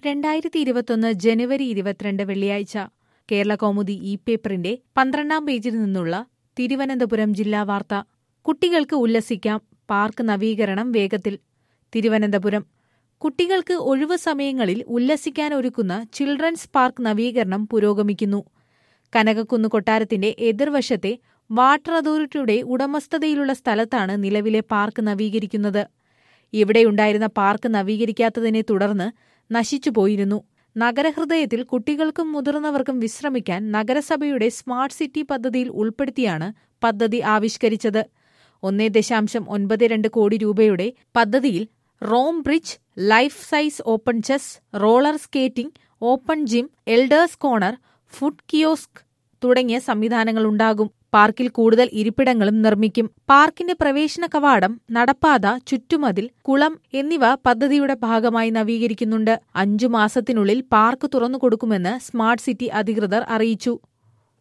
രണ്ടായിരത്തി ഇരുപത്തൊന്ന് ജനുവരി ഇരുപത്തിരണ്ട് വെള്ളിയാഴ്ച കേരള കൗമുദി ഇ പേപ്പറിന്റെ പന്ത്രണ്ടാം പേജിൽ നിന്നുള്ള തിരുവനന്തപുരം ജില്ലാ വാർത്ത കുട്ടികൾക്ക് ഉല്ലസിക്കാം പാർക്ക് നവീകരണം വേഗത്തിൽ തിരുവനന്തപുരം കുട്ടികൾക്ക് ഒഴിവു സമയങ്ങളിൽ ഉല്ലസിക്കാൻ ഒരുക്കുന്ന ചിൽഡ്രൻസ് പാർക്ക് നവീകരണം പുരോഗമിക്കുന്നു കനകക്കുന്ന് കൊട്ടാരത്തിന്റെ എതിർവശത്തെ വാട്ടർ അതോറിറ്റിയുടെ ഉടമസ്ഥതയിലുള്ള സ്ഥലത്താണ് നിലവിലെ പാർക്ക് നവീകരിക്കുന്നത് ഇവിടെയുണ്ടായിരുന്ന പാർക്ക് നവീകരിക്കാത്തതിനെ തുടർന്ന് നശിച്ചുപോയിരുന്നു നഗരഹൃദയത്തിൽ കുട്ടികൾക്കും മുതിർന്നവർക്കും വിശ്രമിക്കാൻ നഗരസഭയുടെ സ്മാർട്ട് സിറ്റി പദ്ധതിയിൽ ഉൾപ്പെടുത്തിയാണ് പദ്ധതി ആവിഷ്കരിച്ചത് ഒന്നേ ദശാംശം ഒൻപത് രണ്ട് കോടി രൂപയുടെ പദ്ധതിയിൽ റോം bridge life size open chess roller skating open gym elders corner food kiosk തുടങ്ങിയ സംവിധാനങ്ങളുണ്ടാകും പാർക്കിൽ കൂടുതൽ ഇരിപ്പിടങ്ങളും നിർമ്മിക്കും പാർക്കിന്റെ പ്രവേശന കവാടം നടപ്പാത ചുറ്റുമതിൽ കുളം എന്നിവ പദ്ധതിയുടെ ഭാഗമായി നവീകരിക്കുന്നുണ്ട് അഞ്ചു മാസത്തിനുള്ളിൽ പാർക്ക് തുറന്നു കൊടുക്കുമെന്ന് സ്മാർട്ട് സിറ്റി അധികൃതർ അറിയിച്ചു